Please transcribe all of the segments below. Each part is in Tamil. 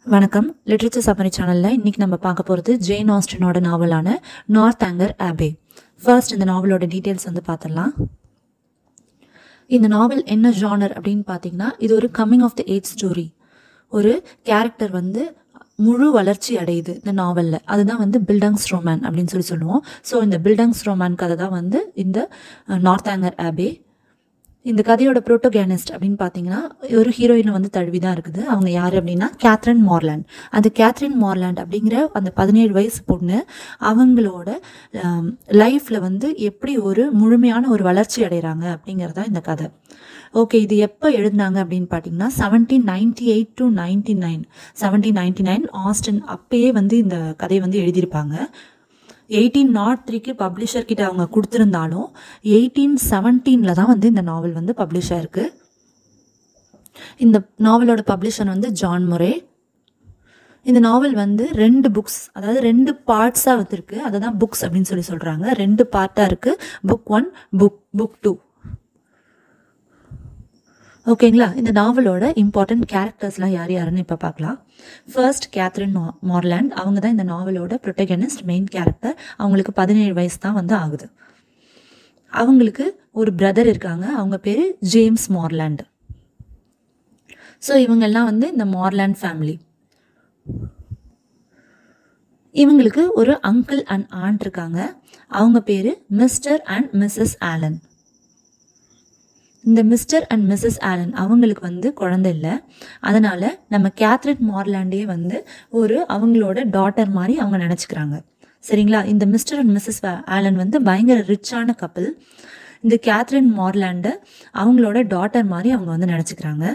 வணக்கம் லிட்ரேச்சர் சபரி சேனலில் இன்றைக்கி நம்ம பார்க்க போகிறது ஜெயின் ஆஸ்டினோட நாவலான நார்த் ஆங்கர் ஆபே ஃபர்ஸ்ட் இந்த நாவலோட டீட்டெயில்ஸ் வந்து பார்த்துடலாம் இந்த நாவல் என்ன ஜானர் அப்படின்னு பார்த்தீங்கன்னா இது ஒரு coming of the age story ஒரு கேரக்டர் வந்து முழு வளர்ச்சி அடையுது இந்த நாவலில் அதுதான் வந்து பில்டங்ஸ் ரோமேன் அப்படின்னு சொல்லி சொல்லுவோம் ஸோ இந்த பில்டங்ஸ் ரோமேன் கதை தான் வந்து இந்த நார்த் ஆங்கர் ஆபே இந்த கதையோட ப்ரோட்டோகேனிஸ்ட் அப்படின்னு பார்த்தீங்கன்னா ஒரு ஹீரோயினை வந்து தழுவி தான் இருக்குது அவங்க யார் அப்படின்னா கேத்ரின் மார்லாண்ட் அந்த கேத்ரின் மார்லாண்ட் அப்படிங்கிற அந்த பதினேழு வயசு பொண்ணு அவங்களோட லைஃப்பில் வந்து எப்படி ஒரு முழுமையான ஒரு வளர்ச்சி அடைகிறாங்க அப்படிங்கிறது தான் இந்த கதை ஓகே இது எப்போ எழுதினாங்க அப்படின்னு பார்த்தீங்கன்னா seventeen ninety eight to ninety nine seventeen ninety nine Austen அப்பயே வந்து இந்த கதையை வந்து எழுதியிருப்பாங்க எயிட்டீன் நாட் த்ரீக்கு பப்ளிஷர் கிட்ட அவங்க கொடுத்துருந்தாலும் எயிட்டீன் செவன்டீனில் தான் வந்து இந்த நாவல் வந்து பப்ளிஷ் ஆயிருக்கு இந்த நாவலோட பப்ளிஷர் வந்து ஜான் முரே இந்த நாவல் வந்து ரெண்டு புக்ஸ் அதாவது ரெண்டு பார்ட்ஸாக வந்துருக்கு அதை தான் புக்ஸ் அப்படின்னு சொல்லி சொல்கிறாங்க ரெண்டு பார்ட்டாக இருக்குது book one book book two ஓகேங்களா இந்த நாவலோட இம்பார்ட்டன்ட் கேரக்டர்ஸ்லாம் யார் யாருன்னு இப்போ பார்க்கலாம் ஃபர்ஸ்ட் கேத்ரின் மார்லாண்ட் அவங்க தான் இந்த நாவலோட ப்ரொட்டகனிஸ்ட் மெயின் கேரக்டர் அவங்களுக்கு பதினேழு வயசு தான் வந்து ஆகுது அவங்களுக்கு ஒரு பிரதர் இருக்காங்க அவங்க பேர் ஜேம்ஸ் மார்லாண்ட் ஸோ இவங்கெல்லாம் வந்து இந்த மார்லாண்ட் ஃபேமிலி இவங்களுக்கு ஒரு அங்கிள் அண்ட் ஆண்ட் இருக்காங்க அவங்க பேர் மிஸ்டர் அண்ட் மிஸ்ஸஸ் ஆலன் இந்த மிஸ்டர் அண்ட் மிஸ்ஸஸ் ஆலன் அவங்களுக்கு வந்து குழந்தை இல்லை அதனால் நம்ம கேத்ரின் மார்லாண்டே வந்து ஒரு அவங்களோட டாட்டர் மாதிரி அவங்க நினச்சிக்கிறாங்க சரிங்களா இந்த மிஸ்டர் அண்ட் மிஸ்ஸஸ் ஆலன் வந்து பயங்கர ரிச்சான கப்பல் இந்த கேத்ரின் மார்லாண்டை அவங்களோட டாட்டர் மாதிரி அவங்க வந்து நினச்சிக்கிறாங்க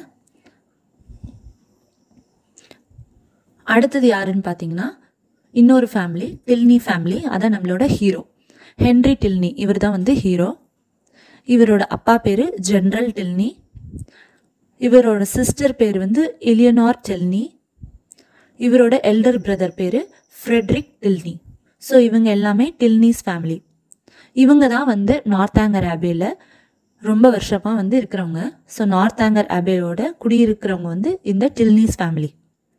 அடுத்தது யாருன்னு பார்த்தீங்கன்னா இன்னொரு ஃபேமிலி டில்னி ஃபேமிலி அதான் நம்மளோட ஹீரோ ஹென்ரி டில்னி இவர் தான் வந்து ஹீரோ இவரோட அப்பா பேர் ஜென்ரல் டெல்னி இவரோட சிஸ்டர் பேர் வந்து எலியனார் டெல்னி இவரோட எல்டர் பிரதர் பேர் ஃப்ரெட்ரிக் டில்னி ஸோ இவங்க எல்லாமே டில்னிஸ் ஃபேமிலி இவங்க தான் வந்து நார்த் ஆங்கர் ஆபேயில் ரொம்ப வருஷமாக வந்து இருக்கிறவங்க ஸோ நார்த் ஆங்கர் ஆபேயோட குடியிருக்கிறவங்க வந்து இந்த டில்னிஸ் ஃபேமிலி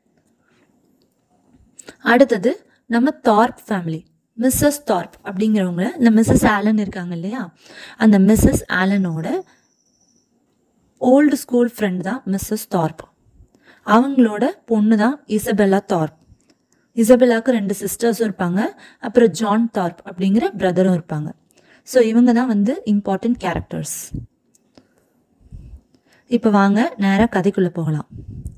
அடுத்தது நம்ம தார்ப் ஃபேமிலி மிஸ்ஸஸ் தார்ப் அப்படிங்கிறவங்க இந்த மிஸ்ஸஸ் ஆலன் இருக்காங்க இல்லையா அந்த மிஸ்ஸஸ் ஆலனோட ஓல்டு ஸ்கூல் ஃப்ரெண்ட் தான் மிஸ்ஸஸ் தார்ப் அவங்களோட பொண்ணு தான் இசபெல்லா தார்ப் இசபெல்லாவுக்கு ரெண்டு சிஸ்டர்ஸும் இருப்பாங்க அப்புறம் ஜான் தார்ப் அப்படிங்கிற பிரதரும் இருப்பாங்க ஸோ இவங்க தான் வந்து இம்பார்ட்டண்ட் கேரக்டர்ஸ் இப்போ வாங்க நேராக கதைக்குள்ளே போகலாம்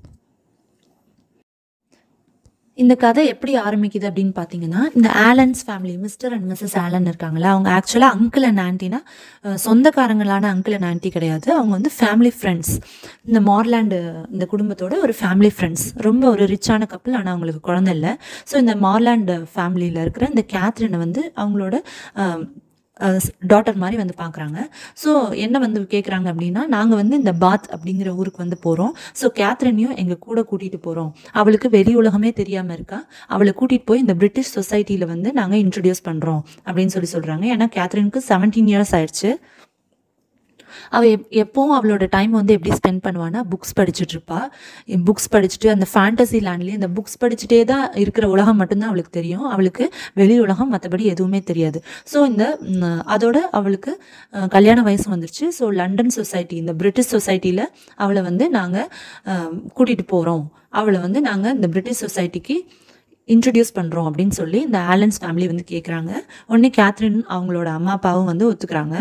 இந்த கதை எப்படி ஆரம்பிக்குது அப்படின்னு பார்த்தீங்கன்னா இந்த Allens family Mr and Mrs Allen இருக்காங்களா அவங்க ஆக்சுவலாக அங்கிள் அண்ட் ஆன்ட்டினா சொந்தக்காரங்களான அங்கிள் அண்ட் ஆன்ட்டி கிடையாது அவங்க வந்து ஃபேமிலி ஃப்ரெண்ட்ஸ் இந்த மார்லாண்டு இந்த குடும்பத்தோட ஒரு ஃபேமிலி ஃப்ரெண்ட்ஸ் ரொம்ப ஒரு ரிச்சான கப்பல் ஆனால் அவங்களுக்கு குழந்தை இல்லை ஸோ இந்த மார்லாண்டு ஃபேமிலியில் இருக்கிற இந்த கேத்ரினை வந்து அவங்களோட டாட்டர் மாதிரி வந்து பார்க்குறாங்க ஸோ என்ன வந்து கேட்குறாங்க அப்படின்னா நாங்கள் வந்து இந்த பாத் அப்படிங்கிற ஊருக்கு வந்து போகிறோம் ஸோ கேத்ரினையும் எங்கள் கூட கூட்டிகிட்டு போகிறோம் அவளுக்கு வெளி உலகமே தெரியாமல் இருக்கா அவளை கூட்டிகிட்டு போய் இந்த பிரிட்டிஷ் சொசைட்டியில் வந்து நாங்கள் இன்ட்ரடியூஸ் பண்ணுறோம் அப்படின்னு சொல்லி சொல்கிறாங்க ஏன்னா கேத்ரினுக்கு செவன்டீன் இயர்ஸ் ஆயிடுச்சு அவள் எப் எப்போவும் அவளோட டைம் வந்து எப்படி ஸ்பெண்ட் பண்ணுவான்னா புக்ஸ் படிச்சுட்டு இருப்பா புக்ஸ் படிச்சுட்டு அந்த ஃபேண்டசி லேண்ட்லேயே அந்த புக்ஸ் படிச்சுட்டே தான் இருக்கிற உலகம் மட்டும்தான் அவளுக்கு தெரியும் அவளுக்கு வெளி உலகம் மற்றபடி எதுவுமே தெரியாது ஸோ இந்த அதோட அவளுக்கு கல்யாண வயசு வந்துருச்சு ஸோ லண்டன் சொசைட்டி இந்த பிரிட்டிஷ் சொசைட்டியில் அவளை வந்து நாங்கள் கூட்டிகிட்டு போகிறோம் அவளை வந்து நாங்கள் இந்த பிரிட்டிஷ் சொசைட்டிக்கு இன்ட்ரடியூஸ் பண்ணுறோம் அப்படின்னு சொல்லி இந்த ஆலன்ஸ் ஃபேமிலி வந்து கேட்குறாங்க உடனே கேத்ரின் அவங்களோட அம்மா அப்பாவும் வந்து ஒத்துக்கிறாங்க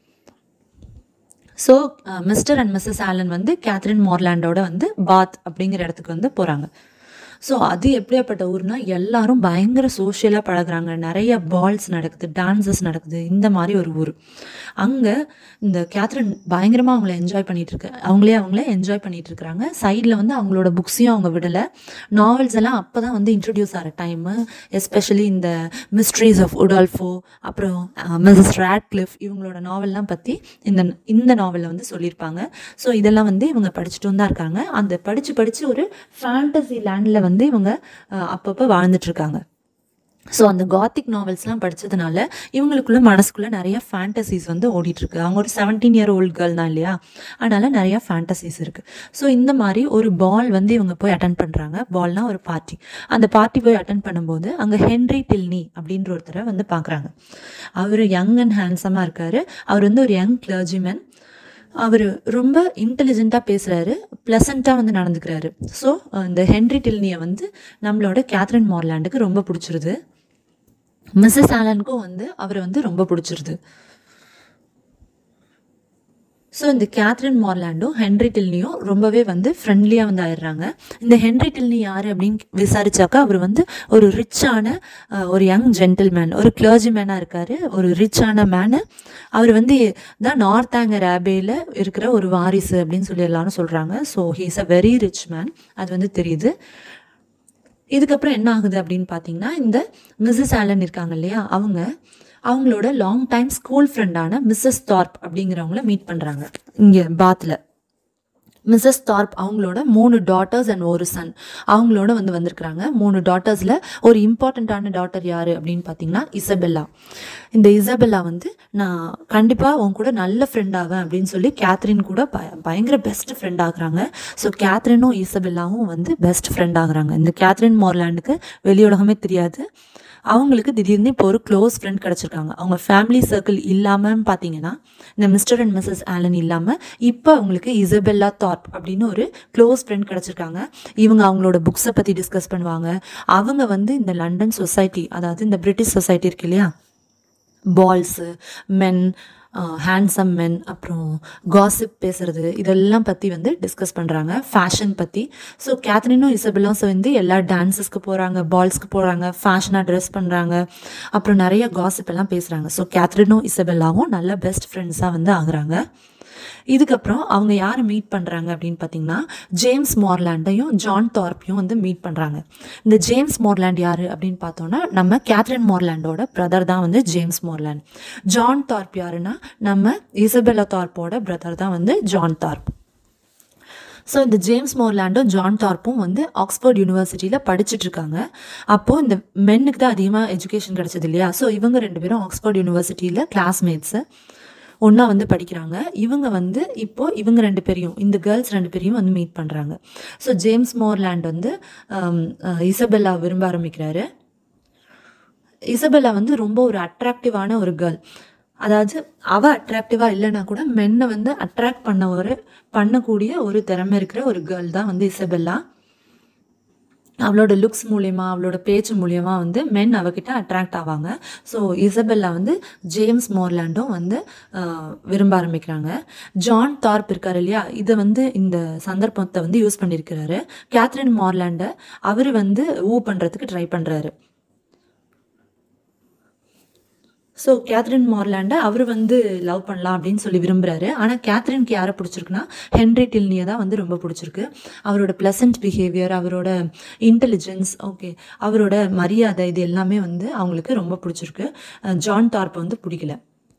so Mr and Mrs Allen வந்து கேத்ரின் மார்லாண்டோட வந்து பாத் அப்படிங்கிற இடத்துக்கு வந்து போகிறாங்க ஸோ அது எப்படியாப்பட்ட ஊர்னா எல்லாரும் பயங்கர சோஷியலாக பழகுறாங்க நிறைய பால்ஸ் நடக்குது டான்சஸ் நடக்குது இந்த மாதிரி ஒரு ஊர் அங்கே இந்த கேத்ரின் பயங்கரமாக அவங்கள என்ஜாய் பண்ணிட்டு இருக்கு அவங்களே அவங்களே என்ஜாய் பண்ணிட்டு இருக்கிறாங்க சைடில் வந்து அவங்களோட புக்ஸையும் அவங்க விடலை நாவல்ஸ் எல்லாம் அப்போ தான் வந்து இன்ட்ரடியூஸ் ஆகிற டைமு எஸ்பெஷலி இந்த மிஸ்ட்ரீஸ் ஆஃப் உடால்ஃபோ அப்புறம் மிஸ்ஸஸ் ரேட்க்ளிஃப் இவங்களோட நாவல்லாம் பற்றி இந்த இந்த நாவலில் வந்து சொல்லியிருப்பாங்க ஸோ இதெல்லாம் வந்து இவங்க படிச்சுட்டு தான் இருக்காங்க அந்த படித்து படித்து ஒரு ஃபேண்டசி லேண்டில் வந்து இவங்க அப்பப்போ வாழ்ந்துட்டுருக்காங்க ஸோ அந்த காத்திக் நாவல்ஸ்லாம் படித்ததுனால இவங்களுக்குள்ள மனசுக்குள்ளே நிறைய ஃபேண்டசிஸ் வந்து ஓடிட்டுருக்கு அவங்க ஒரு செவன்டீன் இயர் ஓல்டு கேர்ள் தான் இல்லையா அதனால் நிறைய ஃபேண்டசிஸ் இருக்குது ஸோ இந்த மாதிரி ஒரு பால் வந்து இவங்க போய் அட்டன் பண்ணுறாங்க பால்னால் ஒரு பார்ட்டி அந்த பார்ட்டி போய் அட்டன் பண்ணும்போது அங்கே ஹென்ரி டில்னி அப்படின்ற ஒருத்தரை வந்து பார்க்குறாங்க அவர் யங் அண்ட் ஹேண்ட்ஸமாக இருக்கார் அவர் வந்து ஒரு யங் கிளர்ஜிமேன் அவர் ரொம்ப இன்டெலிஜென்ட்டாக பேசுகிறாரு ப்ளசண்ட்டாக வந்து நடந்துக்கிறாரு ஸோ இந்த ஹென்ரி டில்னியை வந்து நம்மளோட கேத்ரின் மார்லாண்டுக்கு ரொம்ப பிடிச்சிருது மிஸ்ஸஸ் ஆலனுக்கும் வந்து அவரை வந்து ரொம்ப பிடிச்சிருது ஸோ இந்த கேத்ரின் மார்லாண்டும் ஹென்ரி டில்னியும் ரொம்பவே வந்து ஃப்ரெண்ட்லியாக வந்து ஆயிடுறாங்க இந்த ஹென்ரி டில்னி யார் அப்படின்னு விசாரிச்சாக்கா அவர் வந்து ஒரு ரிச்சான ஒரு யங் ஜென்டில்மேன் ஒரு கிளர்ஜிமேனாக இருக்கார் ஒரு ரிச்சான மேனு அவர் வந்து தான் நார்த் ஆங்கர் ஆபேயில் இருக்கிற ஒரு வாரிசு அப்படின்னு சொல்லி எல்லாரும் சொல்கிறாங்க so he's a very rich man அது வந்து தெரியுது இதுக்கப்புறம் என்ன ஆகுது அப்படின்னு பார்த்தீங்கன்னா இந்த மிஸ்ஸஸ் ஆலன் இருக்காங்க இல்லையா அவங்க அவங்களோட லாங் டைம் ஸ்கூல் ஃப்ரெண்டான மிஸ்ஸஸ் தார்ப் அப்படிங்கிறவங்கள மீட் பண்ணுறாங்க இங்கே பாத்தில் மிஸ்ஸஸ் தார்ப் அவங்களோட மூணு டாட்டர்ஸ் அண்ட் ஒரு சன் அவங்களோட வந்து வந்திருக்கிறாங்க மூணு டாட்டர்ஸில் ஒரு இம்பார்ட்டண்ட்டான டாட்டர் யார் அப்படின்னு பார்த்தீங்கன்னா இசபெல்லா இந்த இசபெல்லா வந்து நான் கண்டிப்பாக உன் கூட நல்ல ஃப்ரெண்ட் ஆவேன் அப்படின்னு சொல்லி கேத்ரின் கூட ப பயங்கர பெஸ்ட் ஃப்ரெண்ட் ஆகுறாங்க ஸோ கேத்ரினும் இசபெல்லாவும் வந்து பெஸ்ட் ஃப்ரெண்ட் ஆகுறாங்க இந்த கேத்ரின் மோர்லாண்டுக்கு வெளியுலகமே தெரியாது அவங்களுக்கு திடீர்னு இப்போ ஒரு க்ளோஸ் ஃப்ரெண்ட் கிடச்சிருக்காங்க அவங்க ஃபேமிலி சர்க்கிள் இல்லாமல் பார்த்தீங்கன்னா இந்த மிஸ்டர் அண்ட் மிஸ்ஸஸ் ஆலன் இல்லாமல் இப்போ அவங்களுக்கு இசபெல்லா தார்ப் அப்படின்னு ஒரு க்ளோஸ் ஃப்ரெண்ட் கிடச்சிருக்காங்க இவங்க அவங்களோட புக்ஸை பற்றி டிஸ்கஸ் பண்ணுவாங்க அவங்க வந்து இந்த லண்டன் சொசைட்டி அதாவது இந்த பிரிட்டிஷ் சொசைட்டி இருக்கு இல்லையா பால்ஸு மென் ஹேண்ட்ஸம் மென் அப்புறம் காசிப் பேசுறது இதெல்லாம் பற்றி வந்து டிஸ்கஸ் பண்ணுறாங்க ஃபேஷன் பற்றி ஸோ கேத்ரினும் இசபெல்லாம் வந்து எல்லா டான்ஸஸ்க்கு போகிறாங்க பால்ஸ்க்கு போகிறாங்க ஃபேஷனாக ட்ரெஸ் பண்ணுறாங்க அப்புறம் நிறைய காசிப் எல்லாம் பேசுகிறாங்க ஸோ கேத்ரினும் இசபெல்லாவும் நல்ல பெஸ்ட் ஃப்ரெண்ட்ஸாக வந்து ஆகுறாங்க இதுக்கப்புறம் அவங்க யாரை மீட் பண்ணுறாங்க அப்படின்னு பார்த்தீங்கன்னா ஜேம்ஸ் மார்லாண்டையும் ஜான் தார்ப்பையும் வந்து மீட் பண்ணுறாங்க இந்த ஜேம்ஸ் மார்லாண்ட் யார் அப்படின்னு பார்த்தோன்னா நம்ம கேத்ரின் மார்லாண்டோட பிரதர் தான் வந்து ஜேம்ஸ் மார்லாண்ட் ஜான் தார்ப் யாருன்னா நம்ம இசபெல்லா தார்ப்போட பிரதர் தான் வந்து ஜான் தார்ப் ஸோ இந்த ஜேம்ஸ் மோர்லாண்டும் ஜான் தார்ப்பும் வந்து ஆக்ஸ்போர்ட் யூனிவர்சிட்டியில் படிச்சுட்டு இருக்காங்க அப்போது இந்த மென்னுக்கு தான் அதிகமாக எஜுகேஷன் கிடச்சது இல்லையா ஸோ இவங்க ரெண்டு பேரும் ஆக்ஸ்போர்ட் யூனிவர்சிட்டியில் கிளாஸ்மேட்ஸு ஒன்றா வந்து படிக்கிறாங்க இவங்க வந்து இப்போது இவங்க ரெண்டு பேரையும் இந்த கேர்ள்ஸ் ரெண்டு பேரையும் வந்து மீட் பண்ணுறாங்க ஸோ ஜேம்ஸ் மோர்லாண்ட் வந்து இசபெல்லா விரும்ப ஆரம்பிக்கிறாரு இசபெல்லா வந்து ரொம்ப ஒரு அட்ராக்டிவான ஒரு கேர்ள் அதாவது அவ அட்ராக்டிவாக இல்லைன்னா கூட மென்னை வந்து அட்ராக்ட் பண்ண ஒரு பண்ணக்கூடிய ஒரு திறமை இருக்கிற ஒரு கேர்ள் தான் வந்து இசபெல்லா அவளோட லுக்ஸ் மூலயமா அவளோட பேச்சு மூலயமா வந்து மென் அவகிட்ட அட்ராக்ட் ஆவாங்க ஸோ இசபெல்லா வந்து ஜேம்ஸ் மோர்லாண்டும் வந்து விரும்ப ஆரம்பிக்கிறாங்க ஜான் தார்ப் இருக்கார் இல்லையா இதை வந்து இந்த சந்தர்ப்பத்தை வந்து யூஸ் பண்ணியிருக்கிறாரு கேத்ரின் மார்லாண்டை அவர் வந்து ஊ பண்ணுறதுக்கு ட்ரை பண்ணுறாரு ஸோ கேத்ரின் மார்லாண்டை அவர் வந்து லவ் பண்ணலாம் அப்படின்னு சொல்லி விரும்புகிறாரு ஆனால் கேத்ரினுக்கு யாரை பிடிச்சிருக்குன்னா ஹென்ரி டில்னியை தான் வந்து ரொம்ப பிடிச்சிருக்கு அவரோட ப்ளசன்ட் பிஹேவியர் அவரோட இன்டெலிஜென்ஸ் ஓகே அவரோட மரியாதை இது எல்லாமே வந்து அவங்களுக்கு ரொம்ப பிடிச்சிருக்கு ஜான் தார்ப் வந்து பிடிக்கல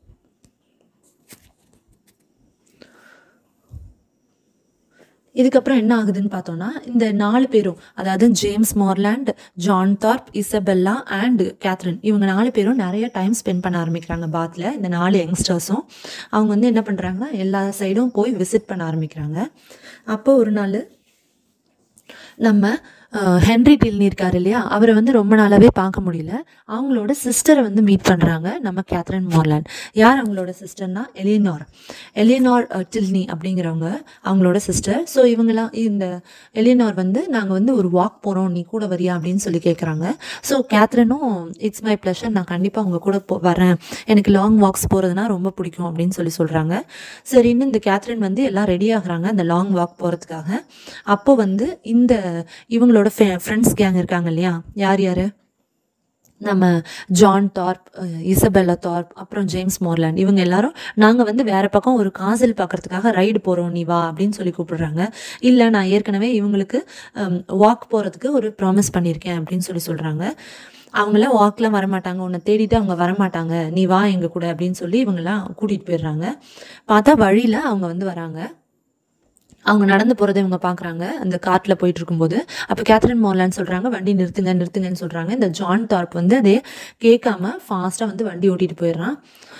இதுக்கப்புறம் என்ன ஆகுதுன்னு பார்த்தோம்னா இந்த நாலு பேரும் அதாவது James Morland John Thorpe Isabella and Catherine இவங்க நாலு பேரும் நிறைய டைம் ஸ்பெண்ட் பண்ண ஆரம்பிக்கிறாங்க பாத்தில் இந்த நாலு யங்ஸ்டர்ஸும் அவங்க வந்து என்ன பண்ணுறாங்கன்னா எல்லா சைடும் போய் விசிட் பண்ண ஆரம்பிக்கிறாங்க அப்போ ஒரு நாள் நம்ம ஹென்ரி டில்னி இருக்கார் இல்லையா அவரை வந்து ரொம்ப நாளாகவே பார்க்க முடியல அவங்களோட சிஸ்டரை வந்து மீட் பண்ணுறாங்க நம்ம கேத்ரின் மார்லாண்ட் யார் அவங்களோட சிஸ்டர்னா எலியனார் எலியனார் டில்னி அப்படிங்கிறவங்க அவங்களோட சிஸ்டர் ஸோ இவங்கெல்லாம் இந்த எலியனார் வந்து நாங்கள் வந்து ஒரு வாக் போகிறோம் நீ கூட வரியா அப்படின்னு சொல்லி கேட்குறாங்க ஸோ கேத்ரினும் இட்ஸ் மை ப்ளஷர் நான் கண்டிப்பாக அவங்க கூட போ வரேன் எனக்கு லாங் வாக்ஸ் போகிறதுனா ரொம்ப பிடிக்கும் அப்படின்னு சொல்லி சொல்கிறாங்க சரின்னு இந்த கேத்ரின் வந்து எல்லாம் ரெடி ஆகுறாங்க அந்த லாங் வாக் போகிறதுக்காக அப்போ வந்து இந்த இவங்களோட அவங்களோட ஃப்ரெண்ட்ஸ் கேங் இருக்காங்க இல்லையா யார் யார் நம்ம ஜான் தார்ப் இசபெல்லா தார்ப் அப்புறம் ஜேம்ஸ் மோர்லாண்ட் இவங்க எல்லாரும் நாங்கள் வந்து வேற பக்கம் ஒரு காசல் பார்க்கறதுக்காக ரைடு போகிறோம் நீ வா அப்படின்னு சொல்லி கூப்பிடுறாங்க இல்லை நான் ஏற்கனவே இவங்களுக்கு வாக் போகிறதுக்கு ஒரு ப்ராமிஸ் பண்ணியிருக்கேன் அப்படின்னு சொல்லி சொல்கிறாங்க அவங்களாம் வாக்கில் வரமாட்டாங்க உன்னை தேடிட்டு அவங்க வரமாட்டாங்க நீ வா எங்கள் கூட அப்படின்னு சொல்லி இவங்கெல்லாம் கூட்டிகிட்டு போயிடுறாங்க பார்த்தா வழியில் அவங்க வந்து வராங்க அவங்க நடந்து போகிறத இவங்க பார்க்குறாங்க அந்த காட்டில் போயிட்டு இருக்கும்போது அப்போ கேத்ரின் மோர்லான்னு சொல்கிறாங்க வண்டி நிறுத்துங்க நிறுத்துங்கன்னு சொல்கிறாங்க இந்த ஜான் தார்ப் வந்து அதே கேட்காம ஃபாஸ்ட்டாக வந்து வண்டி ஓட்டிகிட்டு போயிடுறான்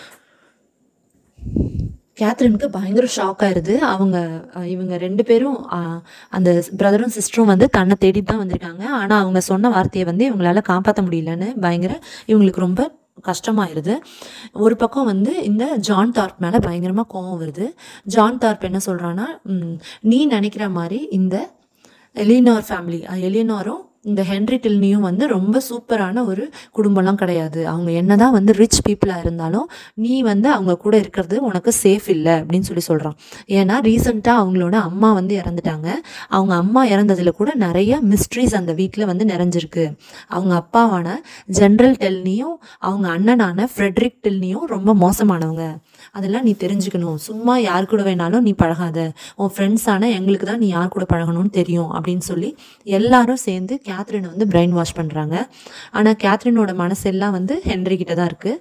கேத்ரினுக்கு பயங்கர ஷாக் ஆயிருது அவங்க அஹ், இவங்க ரெண்டு பேரும் அஹ், அந்த பிரதரும் சிஸ்டரும் வந்து தன்னை தேடிட்டு தான் வந்திருக்காங்க ஆனால் அவங்க சொன்ன வார்த்தையை வந்து இவங்களால காப்பாற்ற முடியலன்னு பயங்கர இவங்களுக்கு ரொம்ப கஷ்டமாயிருது ஒரு பக்கம் வந்து இந்த ஜான் தார்ப் மேலே பயங்கரமாக கோவம் வருது ஜான் தார்ப் என்ன சொல்கிறான்னா நீ நினைக்கிற மாதிரி இந்த எலினார் ஃபேமிலி எலினாரும் இந்த ஹென்ரி டில்னியும் வந்து ரொம்ப சூப்பரான ஒரு குடும்பம்லாம் கிடையாது அவங்க என்னதான் வந்து ரிச் பீப்புளாக இருந்தாலும் நீ வந்து அவங்க கூட இருக்கிறது உனக்கு சேஃப் இல்லை அப்படின்னு சொல்லி சொல்கிறான் ஏன்னா ரீசெண்டாக அவங்களோட அம்மா வந்து இறந்துட்டாங்க அவங்க அம்மா இறந்ததில் கூட நிறைய மிஸ்ட்ரிஸ் அந்த வீட்டில் வந்து நிறைஞ்சிருக்கு அவங்க அப்பாவான ஜென்ரல் டெல்னியும் அவங்க அண்ணனான ஃப்ரெட்ரிக் டெல்னியும் ரொம்ப மோசமானவங்க அதெல்லாம் நீ தெரிஞ்சுக்கணும் சும்மா யார் கூட வேணாலும் நீ பழகாத உன் ஃப்ரெண்ட்ஸான எங்களுக்கு தான் நீ யார் கூட பழகணும்னு தெரியும் அப்படின்னு சொல்லி எல்லாரும் சேர்ந்து கேத்ரினை வந்து பிரெயின் வாஷ் பண்ணுறாங்க ஆனால் கேத்ரினோட மனசெல்லாம் வந்து ஹென்ரி கிட்ட தான் இருக்குது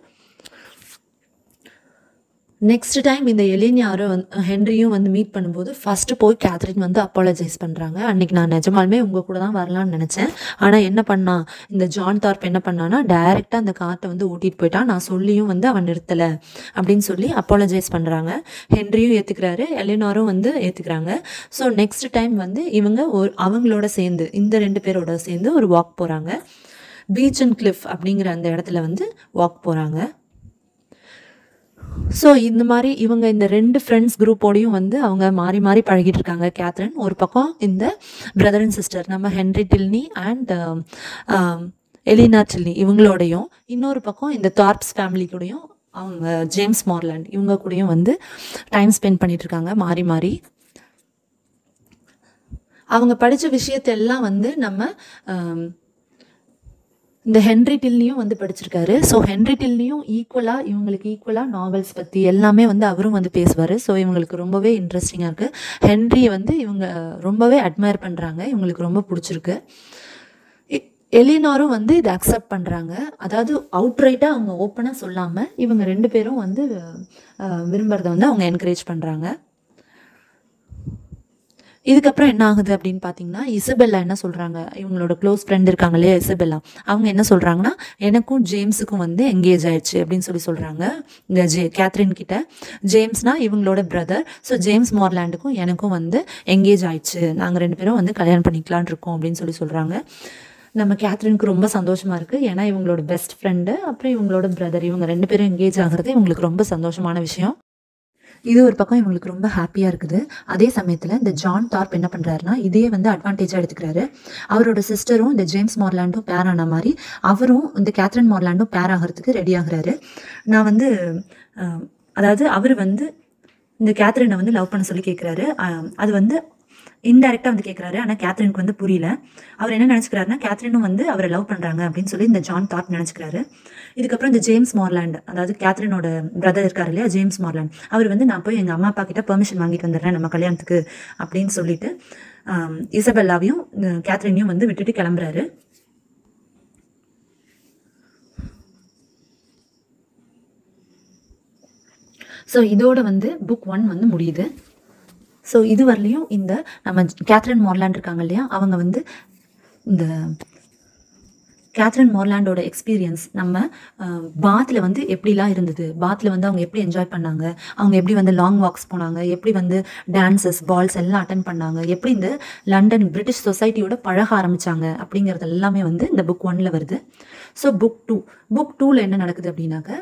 நெக்ஸ்ட் டைம் இந்த எலினியாரும் வந்து ஹென்ரியும் வந்து மீட் பண்ணும்போது ஃபஸ்ட்டு போய் கேத்ரின் வந்து அப்பாலஜைஸ் பண்ணுறாங்க அன்னைக்கு நான் நிஜமாலுமே உங்கள் கூட தான் வரலான்னு நினச்சேன் ஆனால் என்ன பண்ணா இந்த ஜான் தார்ப் என்ன பண்ணான்னா டைரெக்டாக அந்த கார்ட்டை வந்து ஓட்டிகிட்டு போயிட்டான் நான் சொல்லியும் வந்து அவன் நிறுத்தலை அப்படின்னு சொல்லி அப்பாலஜைஸ் பண்ணுறாங்க ஹென்ரியும் ஏற்றுக்கிறாரு எலினாரும் வந்து ஏற்றுக்கிறாங்க ஸோ நெக்ஸ்ட் டைம் வந்து இவங்க ஒரு அவங்களோட சேர்ந்து இந்த ரெண்டு பேரோட சேர்ந்து ஒரு வாக் போகிறாங்க பீச் அண்ட் கிளிஃப் அப்படிங்கிற அந்த இடத்துல வந்து வாக் போகிறாங்க ஸோ இந்த மாதிரி இவங்க இந்த ரெண்டு ஃப்ரெண்ட்ஸ் குரூப்போடையும் வந்து அவங்க மாறி மாறி பழகிட்டு இருக்காங்க கேத்ரின் ஒரு பக்கம் இந்த பிரதர் அண்ட் சிஸ்டர் நம்ம Henry Tilney and Eleanor Tilney இவங்களோடையும் இன்னொரு பக்கம் இந்த தார்ப்ஸ் ஃபேமிலி கூடயும் அவங்க ஜேம்ஸ் மார்லாண்ட் இவங்க கூடயும் வந்து டைம் ஸ்பெண்ட் பண்ணிட்டு இருக்காங்க மாறி மாறி அவங்க படித்த விஷயத்தெல்லாம் வந்து நம்ம ஆம், இந்த ஹென்ரி டில்னியும் வந்து படிச்சிருக்காரு ஸோ ஹென்ரி டில்னியும் ஈக்குவலாக இவங்களுக்கு ஈக்குவலாக நாவல்ஸ் பற்றி எல்லாமே வந்து அவரும் வந்து பேசுவார் ஸோ இவங்களுக்கு ரொம்பவே இன்ட்ரெஸ்டிங்காக இருக்குது ஹென்ரியை வந்து இவங்க ரொம்பவே அட்மையர் பண்ணுறாங்க இவங்களுக்கு ரொம்ப பிடிச்சிருக்கு எ- எலினாரும் வந்து இதை அக்செப்ட் பண்ணுறாங்க அதாவது அவுட்ரைட்டாக அவங்க ஓப்பனாக சொல்லாமல் இவங்க ரெண்டு பேரும் வந்து அஹ், விரும்புறத வந்து அவங்க என்கரேஜ் பண்ணுறாங்க இதுக்கப்புறம் என்ன ஆகுது அப்படின்னு பார்த்தீங்கன்னா இசபெல்லா என்ன சொல்கிறாங்க இவங்களோட க்ளோஸ் ஃப்ரெண்ட் இருக்காங்க இல்லையா இசபெல்லா அவங்க என்ன சொல்கிறாங்கன்னா எனக்கும் ஜேம்ஸுக்கும் வந்து எங்கேஜ் ஆயிடுச்சு அப்படின்னு சொல்லி சொல்கிறாங்க இந்த ஜே கேத்ரின் கிட்ட ஜேம்ஸ்னா இவங்களோட பிரதர் ஸோ ஜேம்ஸ் மார்லாண்டுக்கும் எனக்கும் வந்து எங்கேஜ் ஆயிடுச்சு நாங்கள் ரெண்டு பேரும் வந்து கல்யாணம் பண்ணிக்கலான் இருக்கோம் அப்படின்னு சொல்லி சொல்கிறாங்க நம்ம கேத்ரினுக்கு ரொம்ப சந்தோஷமா இருக்கு ஏன்னா இவங்களோட பெஸ்ட் ஃப்ரெண்டு அப்புறம் இவங்களோட பிரதர் இவங்க ரெண்டு பேரும் எங்கேஜ் ஆகிறது இவங்களுக்கு ரொம்ப சந்தோஷமான விஷயம் இது ஒரு பக்கம் இவங்களுக்கு ரொம்ப ஹாப்பியாக இருக்குது அதே சமயத்தில் இந்த ஜான் தார்ப் என்ன பண்ணுறாருனா இதே வந்து அட்வான்டேஜாக எடுத்துக்கிறாரு அவரோட சிஸ்டரும் இந்த ஜேம்ஸ் மார்லாண்டும் பேர் ஆன மாதிரி அவரும் இந்த கேத்ரின் மார்லாண்டும் பேர் ஆகிறதுக்கு ரெடி ஆகுறாரு நான் வந்து அஹ், அதாவது அவர் வந்து இந்த கேத்ரினை வந்து லவ் பண்ண சொல்லி கேட்குறாரு அது வந்து இன்டெரக்டாக வந்து கேட்குறாரு ஆனால் கேத்ரினுக்கு வந்து புரியல அவர் என்ன நினச்சிக்கிறாருன்னா கேத்ரினும் வந்து அவரை லவ் பண்ணுறாங்க அப்படின்னு சொல்லி இந்த ஜான் தார்ப் நினச்சிக்கிறாரு இதுக்கப்புறம் இந்த ஜேம்ஸ் மார்லாண்ட் அதாவது கேத்ரினோட பிரதர் இருக்கார் இல்லையா ஜேம்ஸ் மார்லாண்ட் அவர் வந்து நான் போய் எங்கள் அம்மா அப்பா கிட்ட பெர்மிஷன் வாங்கிட்டு வந்துடுறேன் நம்ம கல்யாணத்துக்கு அப்படின்னு சொல்லிட்டு ஆம், இசபெல்லாவையும் இந்த கேத்ரினையும் வந்து விட்டுட்டு கிளம்புறாரு ஸோ இதோட வந்து புக் ஒன் வந்து முடியுது ஸோ இது வரலையும் இந்த நம்ம கேத்ரின் மார்லாண்ட் இருக்காங்க இல்லையா அவங்க வந்து இந்த கேத்ரின் மோர்லாண்டோட எக்ஸ்பீரியன்ஸ் நம்ம பாத்தில் வந்து எப்படிலாம் இருந்தது பாத்தில் வந்து அவங்க எப்படி என்ஜாய் பண்ணாங்க அவங்க எப்படி வந்து லாங் வாக்ஸ் போனாங்க எப்படி வந்து டான்சஸ் பால்ஸ் எல்லாம் அட்டன் பண்ணாங்க எப்படி இந்த லண்டன் பிரிட்டிஷ் சொசைட்டியோட பழக ஆரம்பிச்சாங்க அப்படிங்கிறது எல்லாமே வந்து இந்த புக் ஒன்ல வருது ஸோ புக் டூ புக் டூவில் என்ன நடக்குது அப்படின்னாக்க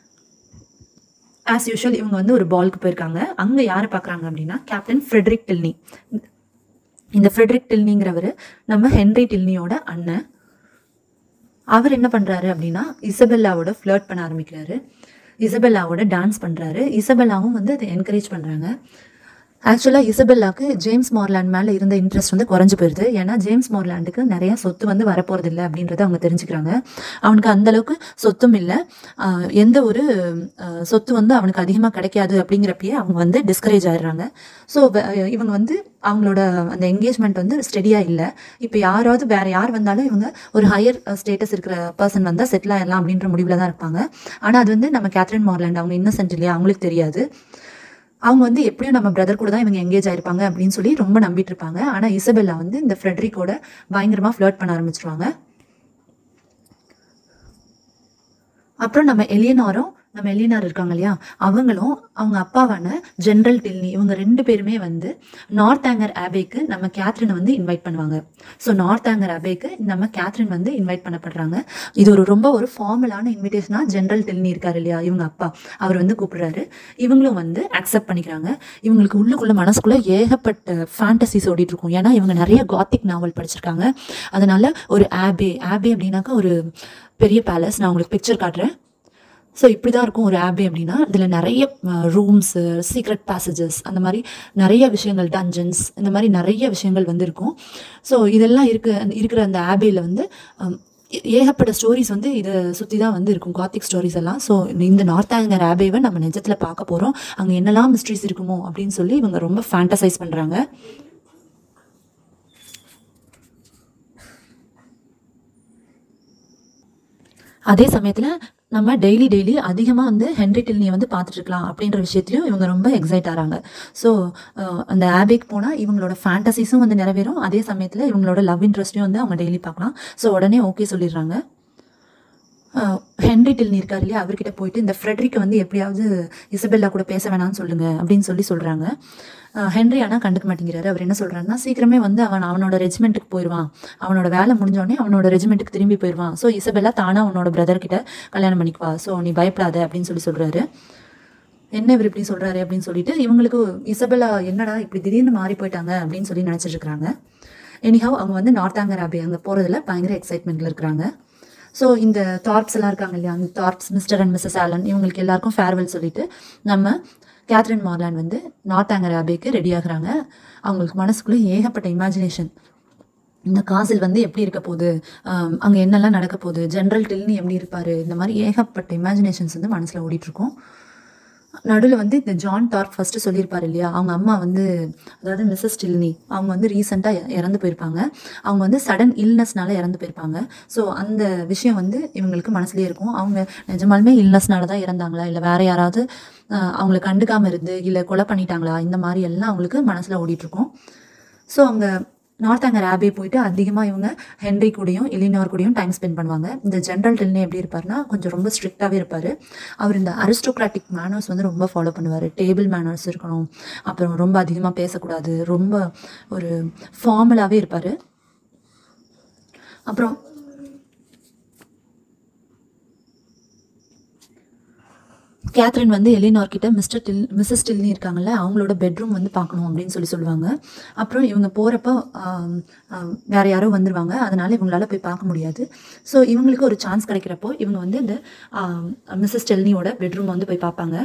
ஆஸ் யூஷுவல் இவங்க வந்து ஒரு பால்க்கு போயிருக்காங்க அங்கே யாரை பார்க்குறாங்க அப்படின்னா கேப்டன் ஃப்ரெட்ரிக் டில்னி இந்த ஃப்ரெட்ரிக் டில்னிங்கிறவர் நம்ம ஹென்ரி டில்னியோட அண்ணன் அவர் என்ன பண்ணுறாரு அப்படின்னா இசபெல்லாவோட ஃப்ளர்ட் பண்ண ஆரம்பிக்கிறாரு இசபெல்லாவோட டான்ஸ் பண்ணுறாரு இசபெல்லாவும் வந்து அதை என்கரேஜ் பண்ணுறாங்க ஆக்சுவலாக இசபெல்லாக்கு ஜேம்ஸ் மார்லாண்ட் மேலே இருந்த இன்ட்ரெஸ்ட் வந்து குறைஞ்சு போயிடுது ஏன்னா ஜேம்ஸ் மார்லாண்டுக்கு நிறைய சொத்து வந்து வரப்போகிறது இல்லை அப்படின்றத அவங்க தெரிஞ்சுக்கிறாங்க அவனுக்கு அந்த அளவுக்கு சொத்தும் இல்லை ஆஹ் எந்த ஒரு ஆஹ் சொத்து வந்து அவனுக்கு அதிகமாக கிடைக்காது அப்படிங்கிறப்பயே அவங்க வந்து டிஸ்கரேஜ் ஆயிடுறாங்க ஸோ இவங்க வந்து அவங்களோட அந்த என்கேஜ்மெண்ட் வந்து ஸ்டெடியாக இல்லை இப்போ யாராவது வேற யார் வந்தாலும் இவங்க ஒரு ஹையர் ஸ்டேட்டஸ் இருக்கிற பர்சன் வந்தால் செட்டில் ஆயிடலாம் அப்படின்ற முடிவில் தான் இருப்பாங்க ஆனால் அது வந்து நம்ம கேத்ரின் மார்லாண்ட் அவங்க இன்னசென்ட் இல்லையா அவங்களுக்கு தெரியாது அவங்க வந்து எப்படியும் நம்ம பிரதர் கூட தான் இவங்க எங்கேஜ் ஆயிருப்பாங்க அப்படின்னு சொல்லி ரொம்ப நம்பிட்டு இருப்பாங்க ஆனால் இசபெல்லா வந்து இந்த ஃப்ரெட்ரிக்கோட பயங்கரமாக ஃப்ளர்ட் பண்ண ஆரம்பிச்சிருவாங்க அப்புறம் நம்ம எலியனாரும் நம்ம எலியனார் இருக்காங்க இல்லையா அவங்களும் அவங்க அப்பாவான ஜென்ரல் டில்னி இவங்க ரெண்டு பேருமே வந்து நார்த் ஆங்கர் ஆபேக்கு நம்ம கேத்ரினை வந்து இன்வைட் பண்ணுவாங்க ஸோ நார்த் ஆங்கர் ஆபேக்கு நம்ம கேத்ரின் வந்து இன்வைட் பண்ணப்படுறாங்க இது ஒரு ரொம்ப ஒரு ஃபார்மலான இன்விடேஷனாக ஜென்ரல் டில்னி இருக்காரு இல்லையா இவங்க அப்பா அவர் வந்து கூப்பிடுறாரு இவங்களும் வந்து அக்செப்ட் பண்ணிக்கிறாங்க இவங்களுக்கு உள்ளுக்குள்ள மனசுக்குள்ள ஏகப்பட்ட ஃபேண்டசிஸ் ஓடிட்டு இருக்கும் ஏன்னா இவங்க நிறைய காத்திக் நாவல் படிச்சிருக்காங்க அதனால ஒரு ஆபே ஆபே அப்படின்னாக்கா ஒரு பெரிய பேலஸ் நான் உங்களுக்கு பிக்சர் காட்டுறேன் ஸோ இப்படி தான் இருக்கும் ஒரு ஆபே அப்படின்னா இதில் நிறைய ரூம்ஸு சீக்ரெட் பேசேஜஸ் அந்த மாதிரி நிறைய விஷயங்கள் டஞ்சன்ஸ் இந்த மாதிரி நிறைய விஷயங்கள் வந்து இருக்கும் ஸோ இதெல்லாம் இருக்க இருக்கிற அந்த ஆபேயில் வந்து ஹம், ஏ- ஏகப்பட்ட ஸ்டோரிஸ் வந்து இதை சுற்றி தான் வந்து இருக்கும் காத்திக் ஸ்டோரிஸ் எல்லாம் ஸோ இந்த நார்த் ஆங்கர் ஆபேவை நம்ம நிஜத்தில் பார்க்க போகிறோம் அங்கே என்னெல்லாம் மிஸ்ட்ரிஸ் இருக்குமோ அப்படின்னு சொல்லி இவங்க ரொம்ப ஃபேண்டசைஸ் பண்ணுறாங்க அதே சமயத்தில் நம்ம டெய்லி டெய்லி அதிகமாக வந்து ஹென்ரி டில்னியை வந்து பார்த்துட்டு இருக்கலாம் அப்படின்ற விஷயத்துலையும் இவங்க ரொம்ப எக்ஸைட் ஆகிறாங்க ஸோ அந்த ஆபேக்கு போனால் இவங்களோட ஃபேண்டசிஸும் வந்து நிறைவேறும் அதே சமயத்தில் இவங்களோட லவ் இன்ட்ரெஸ்ட்டையும் வந்து அவங்க டெய்லி பார்க்கலாம் ஸோ உடனே ஓகே சொல்லிடுறாங்க அஹ் ஹென்ரி டில்னி இருக்கார் இல்லையா அவர்கிட்ட போயிட்டு இந்த ஃப்ரெட்ரிக்கை வந்து எப்படியாவது இசபெல்லா கூட பேச வேணாம்னு சொல்லுங்க அப்படின்னு சொல்லி சொல்கிறாங்க ஹென்ரி ஆனால் கண்டுக்க மாட்டேங்கிறாரு அவர் என்ன சொல்கிறாருன்னா சீக்கிரமே வந்து அவன் அவனோட ரெஜிமெண்ட்டுக்கு போயிடுவான் அவனோட வேலை முடிஞ்சோடனே அவனோட ரெஜிமெண்ட்டுக்கு திரும்பி போயிடுவான் ஸோ இசபெல்லா தானாக அவனோட பிரதர் கிட்ட கல்யாணம் பண்ணிக்குவா ஸோ நீ பயப்படாத அப்படின்னு சொல்லி சொல்கிறாரு என்ன இவர் இப்படி சொல்கிறாரு அப்படின்னு சொல்லிட்டு இவங்களுக்கு இசபெல்லா என்னடா இப்படி திடீர்னு மாறி போயிட்டாங்க அப்படின்னு சொல்லி நினச்சிட்டு இருக்காங்க எனிஹவ் அவங்க வந்து நார்த் ஆங்கர் ஆபே அங்கே போகிறதுல பயங்கர எக்ஸைட்மெண்ட்டில் இருக்கிறாங்க ஸோ இந்த தார்ப்ஸ் எல்லாம் இருக்காங்க இல்லையா அந்த Thorpes Mr and Mrs Allen இவங்களுக்கு எல்லாருக்கும் ஃபேர்வெல் சொல்லிட்டு நம்ம கேத்ரின் மார்லான் வந்து நார்த் ஆங்கர் ஆபேக்கு ரெடி ஆகுறாங்க அவங்களுக்கு மனசுக்குள்ளே ஏகப்பட்ட இமேஜினேஷன் இந்த காசில் வந்து எப்படி இருக்க போகுது அங்கே என்னெல்லாம் நடக்க போகுது ஜென்ரல் டில்னி எப்படி இருப்பார் இந்த மாதிரி ஏகப்பட்ட இமேஜினேஷன்ஸ் வந்து மனசில் ஓடிட்டுருக்கும் நடுவில் வந்து இந்த ஜான் டார்க் ஃபர்ஸ்ட் சொல்லியிருப்பார் இல்லையா அவங்க அம்மா வந்து அதாவது மிஸ்ஸஸ் டில்னி அவங்க வந்து ரீசெண்டாக இறந்து போயிருப்பாங்க அவங்க வந்து சடன் இல்னஸ்னால இறந்து போயிருப்பாங்க ஸோ அந்த விஷயம் வந்து இவங்களுக்கு மனசுலயே இருக்கும் அவங்க நிஜமாலுமே இல்னஸ்னால தான் இறந்தாங்களா இல்லை வேற யாராவது ஆஹ், அவங்கள கண்டுக்காம இருந்து இல்லை கொலை பண்ணிட்டாங்களா இந்த மாதிரி எல்லாம் அவங்களுக்கு மனசில் ஓடிட்டுருக்கும் ஸோ அவங்க நார்த் ஆங்கர் ஆபே போயிட்டு அதிகமாக இவங்க ஹென்ரி கூடயும் இலினார் கூடயும் டைம் ஸ்பெண்ட் பண்ணுவாங்க இந்த ஜென்ரல் டில்னே எப்படி இருப்பார்னா கொஞ்சம் ரொம்ப ஸ்ட்ரிக்டாகவே இருப்பார் அவர் இந்த அரிஸ்டோக்ராட்டிக் மேனர்ஸ் வந்து ரொம்ப ஃபாலோ பண்ணுவார் டேபிள் மேனர்ஸ் இருக்கணும் அப்புறம் ரொம்ப அதிகமாக பேசக்கூடாது ரொம்ப ஒரு ஃபார்மலாகவே இருப்பார் அப்புறம் கேத்ரின் வந்து எலினார் கிட்ட மிஸ்டர் டில் மிஸ்ஸஸ் டில்னி இருக்காங்கல்ல அவங்களோட பெட்ரூம் வந்து பார்க்கணும் அப்படின்னு சொல்லி சொல்லுவாங்க அப்புறம் இவங்க போகிறப்ப வேற யாரோ வந்துருவாங்க அதனால இவங்களால போய் பார்க்க முடியாது ஸோ இவங்களுக்கு ஒரு சான்ஸ் கிடைக்கிறப்போ இவங்க வந்து இந்த மிஸ்ஸஸ் டெல்னியோட பெட்ரூம் வந்து போய் பார்ப்பாங்க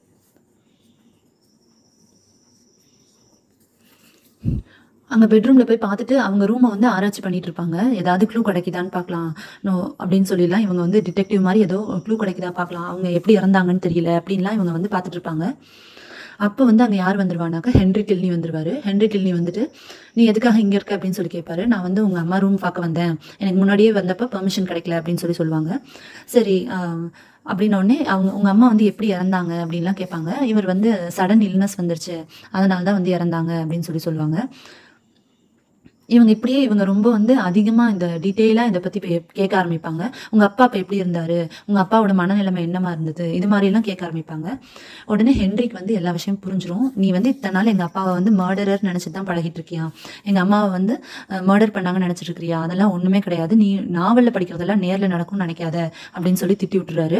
அங்கே பெட்ரூமில் போய் பார்த்துட்டு அவங்க ரூமை வந்து ஆராய்ச்சி பண்ணிட்டு இருப்பாங்க ஏதாவது க்ளூ கிடைக்குதான்னு பார்க்கலாம் நோ அப்படின்னு சொல்லிடலாம் இவங்க வந்து டிடெக்டிவ் மாதிரி ஏதோ க்ளூ கிடைக்குதா பார்க்கலாம் அவங்க எப்படி இறந்தாங்கன்னு தெரியல அப்படின்லாம் இவங்க வந்து பார்த்துட்டு இருப்பாங்க அப்போ வந்து அங்கே யார் வந்துருவானாக்கா ஹென்ரி டில்னி வந்துருவாரு ஹென்ரி டில்னி வந்துட்டு நீ எதுக்காக இங்கே இருக்க அப்படின்னு சொல்லி கேட்பாரு நான் வந்து உங்கள் அம்மா ரூம் பார்க்க வந்தேன் எனக்கு முன்னாடியே வந்தப்போ பெர்மிஷன் கிடைக்கல அப்படின்னு சொல்லி சொல்லுவாங்க சரி ஆம், அப்படின்ன உடனே அவங்க உங்கள் அம்மா வந்து எப்படி இறந்தாங்க அப்படின்லாம் கேட்பாங்க இவர் வந்து சடன் இல்னஸ் வந்துருச்சு அதனால தான் வந்து இறந்தாங்க அப்படின்னு சொல்லி சொல்லுவாங்க இவங்க இப்படியே இவங்க ரொம்ப வந்து அதிகமாக இந்த டீட்டெயிலாக இதை பற்றி கேட்க ஆரம்பிப்பாங்க உங்கள் அப்பா அப்போ எப்படி இருந்தார் உங்கள் அப்பாவோட மனநிலைமை என்னமா இருந்தது இது மாதிரிலாம் கேட்க ஆரம்பிப்பாங்க உடனே ஹென்ரிக்கு வந்து எல்லா விஷயம் புரிஞ்சிரும் நீ வந்து இத்தனை நாள் எங்கள் அப்பாவை வந்து மர்டரர் நினச்சிட்டு தான் பழகிட்டு இருக்கியா எங்கள் அம்மாவை வந்து மர்டர் பண்ணாங்கன்னு நினச்சிட்டு இருக்கிறியா அதெல்லாம் ஒன்றுமே கிடையாது நீ நாவலில் படிக்கிறதெல்லாம் நேரில் நடக்கும்னு நினைக்காத அப்படின்னு சொல்லி திட்டி விட்டுறாரு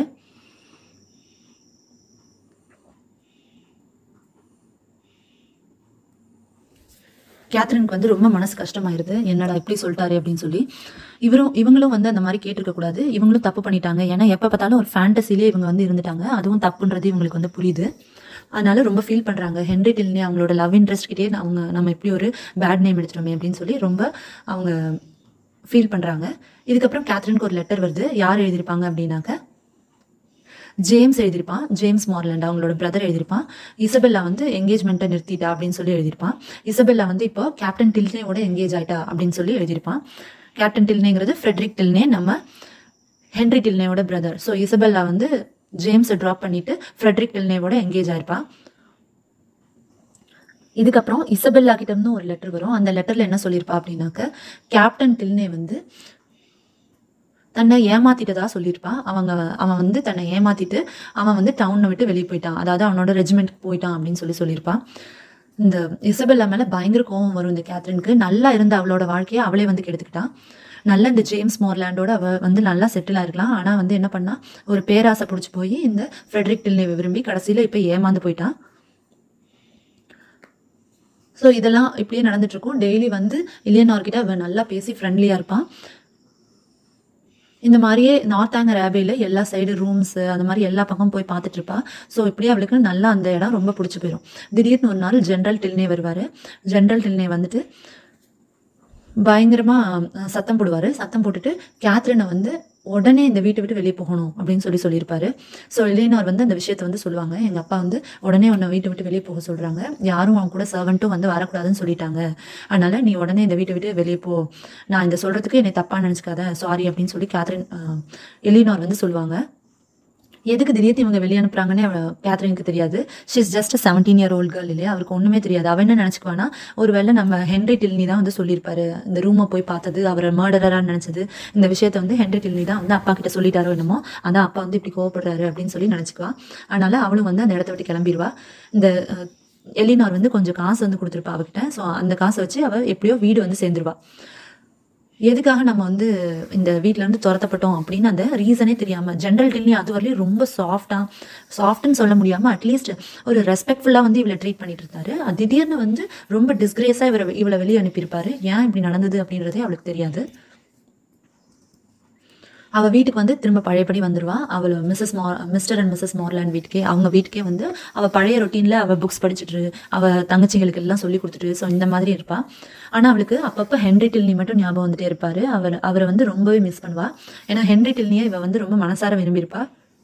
கேத்ரினுக்கு வந்து ரொம்ப மனசு கஷ்டமாயிருது என்னடா இப்படி சொல்லிட்டாரு அப்படின்னு சொல்லி இவரும் இவங்களும் வந்து அந்த மாதிரி கேட்டிருக்க கூடாது இவங்களும் தப்பு பண்ணிட்டாங்க ஏன்னா எப்போ பார்த்தாலும் ஒரு ஃபேண்டசிலே இவங்க வந்து இருந்துட்டாங்க அதுவும் தப்புன்றது இவங்களுக்கு வந்து புரியுது அதனால ரொம்ப ஃபீல் பண்ணுறாங்க ஹென்ரி டில்னி அவங்களோட லவ் இன்ட்ரெஸ்ட் கிட்டே அவங்க நம்ம எப்படி ஒரு பேட் நேம் எடுத்துட்டோமே அப்படின்னு சொல்லி ரொம்ப அவங்க ஃபீல் பண்ணுறாங்க இதுக்கப்புறம் கேத்ரினுக்கு ஒரு லெட்டர் வருது யார் எழுதியிருப்பாங்க அப்படின்னாக்க ஜேம்ஸ் எழுதியிருப்பான் ஜேம்ஸ் மார்லண்ட் அவங்களோட பிரதர் எழுதியிருப்பான் இசபெல்லா வந்து என்கேஜ்மெண்ட்டை நிறுத்திட்டா அப்படின்னு சொல்லி எழுதியிருப்பான் இசபெல்லா வந்து இப்போ கேப்டன் டில்னேவோட என்கேஜ் ஆயிட்டா அப்படின்னு சொல்லி எழுதியிருப்பான் கேப்டன் டில்னேங்கிறது ஃப்ரெட்ரிக் டில்னே நம்ம ஹென்ரி டில்னேவோட பிரதர் ஸோ இசபெல்லா வந்து ஜேம்ஸை ட்ராப் பண்ணிட்டு ஃப்ரெட்ரிக் டில்னேவோட என்கேஜ் ஆயிருப்பான் இதுக்கப்புறம் இசபெல்லா கிட்ட இருந்து ஒரு லெட்டர் வரும் அந்த லெட்டர்ல என்ன சொல்லியிருப்பா அப்படின்னாக்க கேப்டன் டில்னே வந்து தன்னை ஏமாத்திட்டதா சொல்லியிருப்பான் அவங்க அவன் வந்து தன்னை ஏமாத்திட்டு அவன் வந்து டவுனை விட்டு வெளியே போயிட்டான் அதாவது அவனோட ரெஜிமெண்ட்க்கு போயிட்டான் அப்படின்னு சொல்லி சொல்லியிருப்பான் இந்த இசபெல்லா மேல பயங்கர கோவம் வரும் இந்த கேத்ரினுக்கு நல்லா இருந்த அவளோட வாழ்க்கையை அவளே வந்து கெடுத்துக்கிட்டான் நல்ல இந்த ஜேம்ஸ் மோர்லாண்டோட அவ வந்து நல்லா செட்டில் ஆயிருக்கலாம் ஆனா வந்து என்ன பண்ணா ஒரு பேராசை பிடிச்சி போய் இந்த ஃப்ரெட்ரிக் டில்னேவை விரும்பி கடைசியில இப்ப ஏமாந்து போயிட்டான் ஸோ இதெல்லாம் இப்படியே நடந்துட்டு இருக்கும் டெய்லி வந்து இலியனார்கிட்ட அவன் நல்லா பேசி ஃப்ரெண்ட்லியாக இருப்பான் இந்த மாதிரியே நார்த் ஆங்கர் ஆபேல எல்லா சைடு ரூம்ஸ் அந்த மாதிரி எல்லா பக்கம் போய் பார்த்துட்டு இருப்பா ஸோ இப்படியே அவளுக்கு நல்லா அந்த இடம் ரொம்ப பிடிச்சி போயிடும் திடீர்னு ஒரு நாள் ஜென்ரல் டில்னே வருவார் ஜென்ரல் டில்னே வந்துட்டு பயங்கரமா அஹ், சத்தம் போடுவாரு சத்தம் போட்டுட்டு கேத்ரினை வந்து உடனே இந்த வீட்டை விட்டு வெளியே போகணும் அப்படின்னு சொல்லி சொல்லியிருப்பாரு ஸோ இளையனார் வந்து அந்த விஷயத்தை வந்து சொல்லுவாங்க எங்க அப்பா வந்து உடனே உன்னை வீட்டை விட்டு வெளியே போக சொல்றாங்க யாரும் அவன் கூட சர்வெண்ட்டும் வந்து வரக்கூடாதுன்னு சொல்லிட்டாங்க அதனால நீ உடனே இந்த வீட்டை விட்டு வெளியே போ நான் இந்த சொல்றதுக்கு என்னை தப்பா நினைச்சுக்காத சாரி அப்படின்னு சொல்லி கேத்ரின் அஹ், எலினார் வந்து சொல்லுவாங்க எதுக்கு திடீர்னு இவங்க வெளியே அனுப்புறாங்கன்னு அவ கேத்ரினுக்கு தெரியாது she's just seventeen year old girl இல்லையா அவருக்கு ஒண்ணுமே தெரியாது அவ என்ன நினைச்சுக்குவானா ஒருவேளை நம்ம ஹென்ரி டில்னி தான் வந்து சொல்லியிருப்பாரு இந்த ரூமை போய் பார்த்தது அவரை மர்டரரா நினைச்சது இந்த விஷயத்த வந்து ஹென்ரி டில்னி தான் வந்து அப்பா கிட்ட சொல்லிட்டாரோ என்னமோ அதான் அப்பா வந்து இப்படி கோவப்படுறாரு அப்படின்னு சொல்லி நினைச்சுக்குவா அதனால அவளும் வந்து அந்த இடத்த விட்டு கிளம்பிடுவா இந்த அஹ், எலினார் வந்து கொஞ்சம் காசு வந்து கொடுத்துருப்பா அவகிட்ட ஸோ அந்த காசை வச்சு அவ எப்படியோ வீடு வந்து சேர்ந்துருவா எதுக்காக நம்ம வந்து இந்த வீட்ல இருந்து துரத்தப்பட்டோம் அப்படின்னு அந்த ரீசனே தெரியாம ஜென்ரல் டில்னி அது வரலையும் ரொம்ப சாஃப்டா சாஃப்ட்னு சொல்ல முடியாம அட்லீஸ்ட் ஒரு ரெஸ்பெக்ட்ஃபுல்லா வந்து இவளை ட்ரீட் பண்ணிட்டு இருந்தாரு அது திடீர்னு வந்து ரொம்ப டிஸ்கிரேஸா இவரை இவளை வெளியே அனுப்பியிருப்பாரு ஏன் இப்படி நடந்தது அப்படின்றதே அவளுக்கு தெரியாது அவ வீட்டுக்கு வந்து திரும்ப பழையபடி வந்துருவா அவள் மிஸ்ஸஸ் மார் மிஸ்டர் அண்ட் மிஸ்ஸஸ் மார்லாண்ட் வீட்டுக்கே அவங்க வீட்டுக்கே வந்து அவ பழைய ரொட்டீன்ல அவ புக்ஸ் படிச்சுட்டு அவ தங்கச்சிங்களுக்கு எல்லாம் சொல்லி கொடுத்துட்டு ஸோ இந்த மாதிரி இருப்பா ஆனா அவளுக்கு அப்பப்போ ஹென்ரி டில்னி மட்டும் ஞாபகம் வந்துட்டே இருப்பாரு அவர் அவரை வந்து ரொம்பவே மிஸ் பண்ணுவா ஏன்னா ஹென்ரி டில்னியை இவ வந்து ரொம்ப மனசார விரும்பியிருப்பா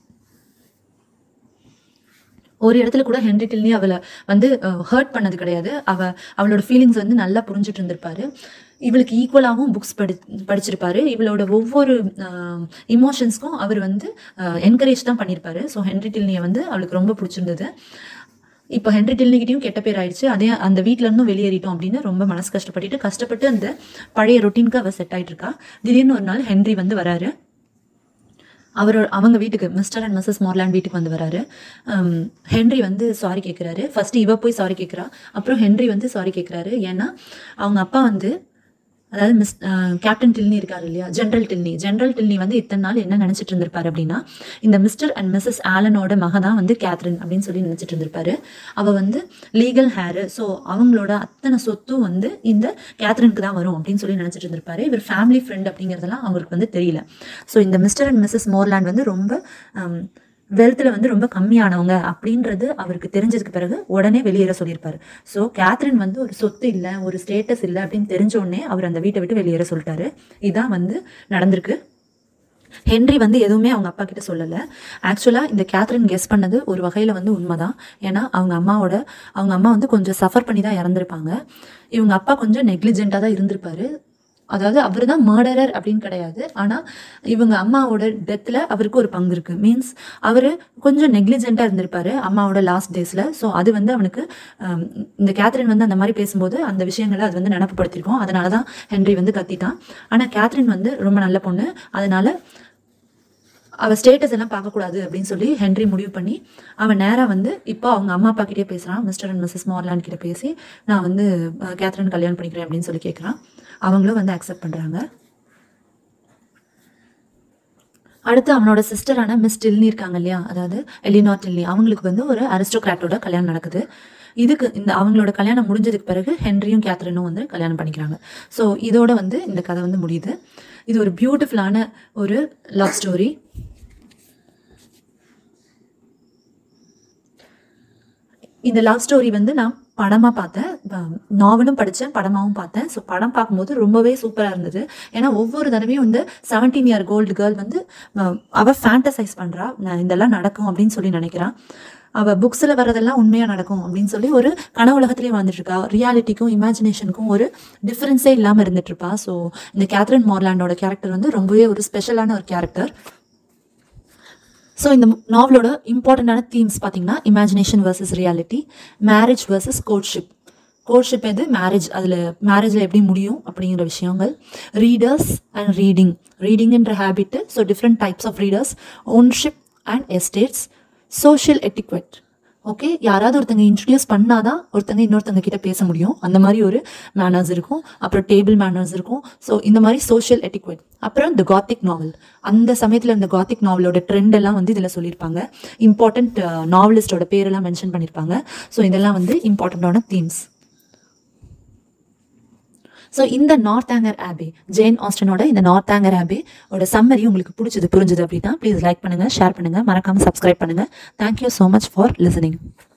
ஒரு இடத்துல கூட ஹென்ரி டில்னி அவளை வந்து ஹர்ட் பண்ணது கிடையாது அவ அவளோட ஃபீலிங்ஸ் வந்து நல்லா புரிஞ்சுட்டு இருந்திருப்பாரு இவளுக்கு ஈக்குவலாகவும் புக்ஸ் படி படிச்சிருப்பாரு இவளோட ஒவ்வொரு இமோஷன்ஸ்க்கும் அவர் வந்து என்கரேஜ் தான் பண்ணியிருப்பாரு ஸோ ஹென்ரி டில்னியை வந்து அவளுக்கு ரொம்ப பிடிச்சிருந்தது இப்போ ஹென்ரி டில்னிகிட்டையும் கெட்ட பேர் ஆயிடுச்சு அதே அந்த வீட்ல இருந்தும் வெளியேறிட்டோம் அப்படின்னு ரொம்ப மனசு கஷ்டப்பட்டுட்டு கஷ்டப்பட்டு அந்த பழைய ரொட்டீனுக்கு அவ செட் ஆயிட்டு இருக்கா திடீர்னு ஒரு நாள் ஹென்ரி வந்து வராரு அவரோட அவங்க வீட்டுக்கு மிஸ்டர் அண்ட் மிஸ்ஸஸ் மார்லாண்ட் வீட்டுக்கு வந்து வராரு ஹம், ஹென்றி வந்து சாரி கேட்குறாரு ஃபர்ஸ்ட் இவ போய் சாரி கேட்குறா அப்புறம் ஹென்றி வந்து சாரி கேட்குறாரு ஏன்னா அவங்க அப்பா வந்து அதாவது மிஸ் கேப்டன் டில்னி இருக்காரு இல்லையா ஜென்ரல் டில்னி ஜென்ரல் டில்னி வந்து இத்தனை நாள் என்ன நினைச்சிட்டு இருந்திருப்பாரு அப்படின்னா இந்த மிஸ்டர் அண்ட் மிஸ்ஸஸ் ஆலனோட மக தான் வந்து கேத்ரின் அப்படின்னு சொல்லி நினைச்சிட்டு இருந்திருப்பாரு அவ வந்து லீகல் ஹேரு ஸோ அவங்களோட அத்தனை சொத்தும் வந்து இந்த கேத்ரினுக்கு தான் வரும் அப்படின்னு சொல்லி நினைச்சிட்டு இருந்திருப்பாரு இவர் ஃபேமிலி ஃப்ரெண்ட் அப்படிங்கிறதெல்லாம் அவருக்கு வந்து தெரியல ஸோ இந்த மிஸ்டர் அண்ட் மிஸ்ஸஸ் மோர்லாண்ட் வந்து ரொம்ப வெல்த்தில் வந்து ரொம்ப கம்மியானவங்க அப்படின்றது அவருக்கு தெரிஞ்சதுக்கு பிறகு உடனே வெளியேற சொல்லியிருப்பாரு ஸோ கேத்ரின் வந்து ஒரு சொத்து இல்லை ஒரு ஸ்டேட்டஸ் இல்லை அப்படின்னு தெரிஞ்ச உடனே அவர் அந்த வீட்டை விட்டு வெளியேற சொல்லிட்டாரு இதான் வந்து நடந்திருக்கு ஹென்றி வந்து எதுவுமே அவங்க அப்பா கிட்ட சொல்லலை ஆக்சுவலாக இந்த கேத்ரின் கெஸ் பண்ணது ஒரு வகையில் வந்து உண்மைதான் ஏன்னா அவங்க அம்மாவோட அவங்க அம்மா வந்து கொஞ்சம் சஃபர் பண்ணி தான் இறந்துருப்பாங்க இவங்க அப்பா கொஞ்சம் நெக்லிஜென்ட்டாக தான் இருந்திருப்பாரு அதாவது அவர் தான் மர்டரர் அப்படின்னு கிடையாது ஆனால் இவங்க அம்மாவோட டெத்தில் அவருக்கு ஒரு பங்கு இருக்குது மீன்ஸ் அவர் கொஞ்சம் நெக்லிஜென்ட்டாக இருந்திருப்பாரு அம்மாவோட லாஸ்ட் டேஸில் ஸோ அது வந்து அவனுக்கு ஆம், இந்த கேத்ரின் வந்து அந்த மாதிரி பேசும்போது அந்த விஷயங்களை அது வந்து நினப்புப்படுத்திருக்கோம் அதனால தான் ஹென்றி வந்து கத்திட்டான் ஆனால் கேத்ரின் வந்து ரொம்ப நல்ல பொண்ணு அதனால அவ ஸ்டேட்டஸ் எல்லாம் பார்க்கக்கூடாது அப்படின்னு சொல்லி ஹென்றி முடிவு பண்ணி அவன் நேரா வந்து இப்போ அவங்க அம்மா அப்பா கிட்டே பேசுறான் மிஸ்டர் அண்ட் மிஸ்ஸஸ் மார்லாண்ட் கிட்ட பேசி நான் வந்து அஹ், கேத்ரின் கல்யாணம் பண்ணிக்கிறேன் அப்படின்னு சொல்லி கேட்குறான் அவங்களும் வந்து அக்செப்ட் பண்றாங்க அடுத்து அவனோட சிஸ்டரான மிஸ் டில்னி இருக்காங்க இல்லையா அதாவது எலினா டில்னி அவங்களுக்கு வந்து ஒரு அரிஸ்டோகிராட்டோட கல்யாணம் நடக்குது இதுக்கு இந்த அவங்களோட கல்யாணம் முடிஞ்சதுக்கு பிறகு ஹென்ரியும் கேத்ரினும் வந்து கல்யாணம் பண்ணிக்கிறாங்க ஸோ இதோட வந்து இந்த கதை வந்து முடியுது இது ஒரு பியூட்டிஃபுல்லான ஒரு லவ் ஸ்டோரி இந்த லவ் ஸ்டோரி வந்து நான் படமாக பார்த்தேன் ப- நாவலும் படித்தேன் படமாகவும் பார்த்தேன் ஸோ படம் பார்க்கும்போது ரொம்பவே சூப்பராக இருந்தது ஏன்னா ஒவ்வொரு தடவையும் வந்து செவன்டீன் இயர் கோல்டு கேர்ள் வந்து அஹ், அவ ஃபேண்டசைஸ் பண்ணுறா நான் இதெல்லாம் நடக்கும் அப்படின்னு சொல்லி நினைக்கிறான் அவ புக்ஸில் வர்றதெல்லாம் உண்மையாக நடக்கும் அப்படின்னு சொல்லி ஒரு கனவு உலகத்திலே வாழ்ந்துட்டு இருக்கா ரியாலிட்டிக்கும் இமேஜினேஷனுக்கும் ஒரு டிஃப்ரென்ஸே இல்லாமல் இருந்துட்டு இருப்பா ஸோ இந்த கேத்ரின் மார்லாண்டோட கேரக்டர் வந்து ரொம்பவே ஒரு ஸ்பெஷலான ஒரு கேரக்டர் ஸோ இந்த நாவலோட இம்பார்ட்டண்டான தீம்ஸ் பார்த்தீங்கன்னா imagination versus reality marriage versus courtship courtship எது மேரேஜ் அதில் மேரேஜில் எப்படி முடியும் அப்படிங்கிற விஷயங்கள் ரீடர்ஸ் அண்ட் ரீடிங் ரீடிங்ன்ற habit so different types of readers ownership and estates social etiquette okay யாராவது ஒருத்தங்க இன்ட்ரடியூஸ் பண்ணாதான் ஒருத்தங்க இன்னொருத்தங்க கிட்ட பேச முடியும் அந்த மாதிரி ஒரு மேனர்ஸ் இருக்கும் அப்புறம் டேபிள் மேனர்ஸ் இருக்கும் ஸோ இந்த மாதிரி சோஷியல் எட்டிக்வெட் அப்புறம் இந்த காத்திக் நாவல் அந்த சமயத்தில் இந்த காத்திக் நாவலோட ட்ரெண்ட் எல்லாம் வந்து இதில் சொல்லியிருப்பாங்க இம்பார்ட்டண்ட் நாவலிஸ்டோட பேரெல்லாம் மென்ஷன் பண்ணியிருப்பாங்க ஸோ இதெல்லாம் வந்து இம்பார்ட்டண்ட்டான தீம்ஸ் ஸோ இந்த நார்த் ஆங்கர் ஆபே ஜேன் ஆஸ்டனோட இந்த நார்த் ஆங்கர் ஆபே ஓட சம்மரி உங்களுக்கு பிடிச்சது புரிஞ்சுது அப்படின்னா ப்ளீஸ் லைக் பண்ணுங்கள் ஷேர் பண்ணுங்கள் மறக்காமல் சப்ஸ்கிரைப் பண்ணுங்கள் thank you so much for listening